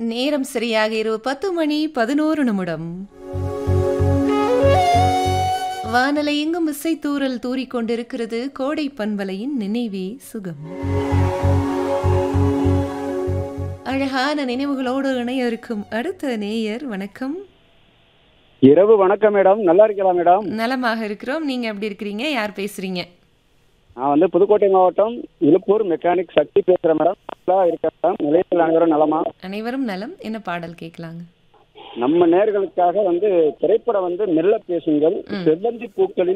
நேரம் சரியாக இரவு பத்து மணி பதினோரு நிமிடம் வானலை எங்கும் இசை தூறல் தூறிக்கொண்டிருக்கிறது கோடை பண்பலையின் நினைவே சுகம் அழகான நினைவுகளோடு இணைய இருக்கும் அடுத்த நேயர் வணக்கம் இரவு வணக்கம் மேடம் நல்லா இருக்கலாம் மேடம் நலமாக இருக்கிறோம் நீங்க எப்படி இருக்கிறீங்க யார் பேசுறீங்க நான் வந்து புதுக்கோட்டை மாவட்டம் இழுப்பூர் மெக்கானிக் சக்தி பேசுறேன் மேடம் நல்லா இருக்கேன் மேடம் நிலையத்தில் அனைவரும் நலமா அனைவரும் நலம் என்ன பாடல் கேட்கலாங்க நம்ம நேர்களுக்காக வந்து திரைப்படம் வந்து மெல்ல பேசுங்கள் செவ்வந்தி பூக்களில்